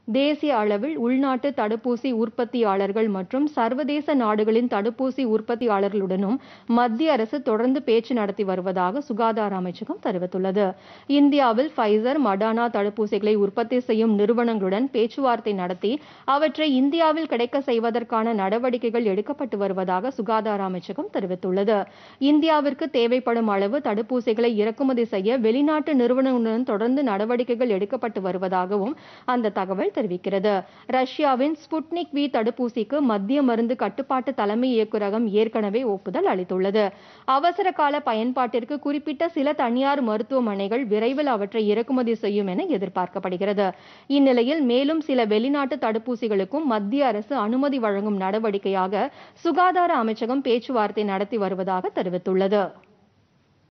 தேசிய அளவில் உள்நாட்டு தடுப்பூசி உற்பத்தியாளர்கள் மற்றும் சர்வதேச நாடுகளின் தடுப்பூசி உற்பத்தியாளர்களுடனும் மத்திய அரசு தொடர்ந்து பேச்சு நடத்தி வருவதாக சுகாதார அமைச்சகம் தெரிவித்துள்ளது இந்தியாவில் ஃபைசர் மடானா தடுப்பூசிகளை உற்பத்தி செய்யும் நிறுவனங்களுடன் பேச்சுவார்த்தை நடத்தி அவற்றை இந்தியாவில் கிடைக்க செய்வதற்கான நடவடிக்கைகள் எடுக்கப்பட்டு வருவதாக சுகாதார அமைச்சகம் தெரிவித்துள்ளது இந்தியாவிற்கு தேவைப்படும் அளவு தடுப்பூசிகளை இறக்குமதி செய்ய வெளிநாட்டு நிறுவனங்களுடன் தொடர்ந்து நடவடிக்கைகள் எடுக்கப்பட்டு வருவதாகவும் அந்த தகவல் தெரிவிக்கிறது ரஷ்யாவின் ஸ்புட்னிக் வி தடுப்பூசிக்கு மத்திய மருந்து கட்டுப்பாட்டு தலைமை இயக்குநரகம் ஏற்கனவே ஒப்புதல் அளித்துள்ளது அவசர கால பயன்பாட்டிற்கு குறிப்பிட்ட சில தனியார் மருத்துவமனைகள் விரைவில் அவற்றை இறக்குமதி செய்யும் என எதிர்பார்க்கப்படுகிறது இந்நிலையில் மேலும் சில வெளிநாட்டு தடுப்பூசிகளுக்கும் மத்திய அரசு அனுமதி வழங்கும் நடவடிக்கையாக சுகாதார அமைச்சகம் பேச்சுவார்த்தை நடத்தி வருவதாக தெரிவித்துள்ளது